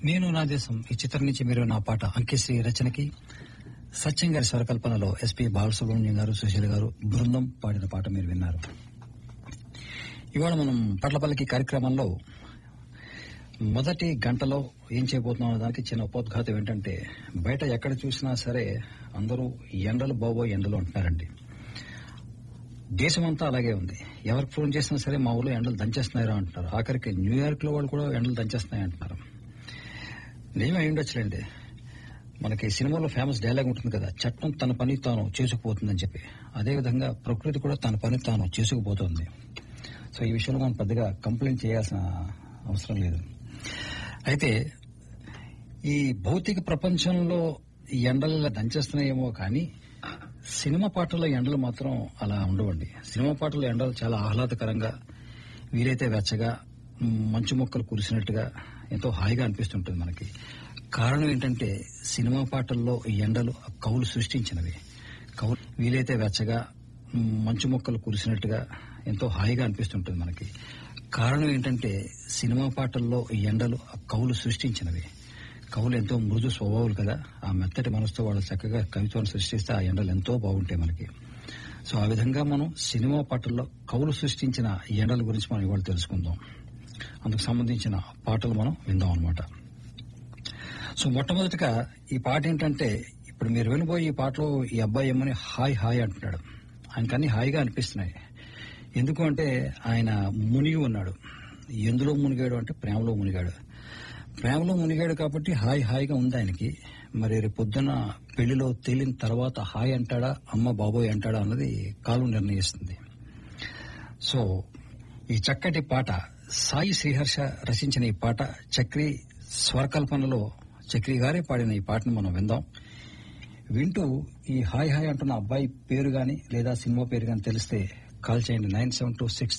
నేను నా దేశం ఈ చిత్రం నుంచి మీరు నా పాట అంకిశ్రీ రచనకి సత్యం గారి స్వరకల్పనలో ఎస్పి బాలసుబ్రహ్మణ్యం గారు సుశీల గారు బృందం పాడిన పాట మీరు విన్నారు ఇవాళ మనం పట్లపల్లికి కార్యక్రమంలో మొదటి గంటలో ఏం చేయబోతున్నాం అనే దానికి చిన్న ఉపోద్ఘాతం ఏంటంటే బయట ఎక్కడ చూసినా సరే అందరూ ఎండలు బాబో ఎండలు అంటున్నారండి దేశమంతా అలాగే ఉంది ఎవరికి ఫోన్ చేసినా సరే మా ఊళ్ళో ఎండలు దంచేస్తున్నారా అంటున్నారు ఆఖరికి న్యూయార్క్ లో వాళ్ళు కూడా ఎండలు దంచేస్తున్నాయి అంటున్నారు నిజమే అయి ఉండొచ్చులేండి మనకి సినిమాలో ఫేమస్ డైలాగ్ ఉంటుంది కదా చట్టం తన పని తాను చేసుకుపోతుందని చెప్పి అదేవిధంగా ప్రకృతి కూడా తన పని తాను చేసుకుపోతుంది సో ఈ విషయంలో మనం పెద్దగా కంప్లైంట్ చేయాల్సిన అవసరం లేదు అయితే ఈ భౌతిక ప్రపంచంలో ఈ ఎండలు ఇలా దంచేస్తున్నాయేమో కానీ సినిమా పాటల్లో ఎండలు మాత్రం అలా ఉండవండి సినిమా పాటల్లో ఎండలు చాలా ఆహ్లాదకరంగా వీలైతే వెచ్చగా మ్, మంచు మొక్కలు కురిసినట్టుగా ఎంతో హాయిగా అనిపిస్తుంటుంది మనకి కారణం ఏంటంటే సినిమా పాటల్లో ఈ ఎండలు ఆ కవులు సృష్టించినవి కవులు వీలైతే వెచ్చగా మ్, మంచు మొక్కలు కురిసినట్టుగా ఎంతో హాయిగా అనిపిస్తుంటుంది మనకి కారణం ఏంటంటే సినిమా పాటల్లో ఈ ఎండలు ఆ కవులు సృష్టించినవి కవులు ఎంతో మృదు స్వభావాలు కదా ఆ మెత్తటి మనసుతో వాళ్ళు చక్కగా కవిత్వాన్ని సృష్టిస్తే ఆ ఎండలు ఎంతో బాగుంటాయి మనకి సో ఆ విధంగా మనం సినిమా పాటల్లో కవులు సృష్టించిన ఈ ఎండల గురించి మనం ఇవాళ తెలుసుకుందాం అందుకు సంబంధించిన పాటలు మనం విందాం అనమాట సో మొట్టమొదటిగా ఈ పాట ఏంటంటే ఇప్పుడు మీరు వినబోయే ఈ పాటలో ఈ అబ్బాయి ఏమని హాయ్ హాయ్ అంటున్నాడు ఆయనకన్నీ హాయిగా అనిపిస్తున్నాయి ఎందుకు అంటే ఆయన మునిగి ఉన్నాడు ఎందులో మునిగాడు అంటే ప్రేమలో మునిగాడు ప్రేమలో మునిగాడు కాబట్టి హాయ్ హాయిగా ఉంది ఆయనకి మరి రేపు పొద్దున పెళ్లిలో తేలిన తర్వాత హాయ్ అంటాడా అమ్మ బాబోయ్ అంటాడా అన్నది కాలం నిర్ణయిస్తుంది సో ఈ చక్కటి పాట సాయి శ్రీహర్ష రచించిన ఈ పాట చక్రి స్వరకల్పనలో చక్రి గారే పాడిన ఈ పాటను మనం విందాం వింటూ ఈ హాయ్ హాయ్ అంటున్న అబ్బాయి పేరు గాని లేదా సినిమా పేరు గాని తెలిస్తే కాల్ చేయండి నైన్ సెవెన్ టూ సిక్స్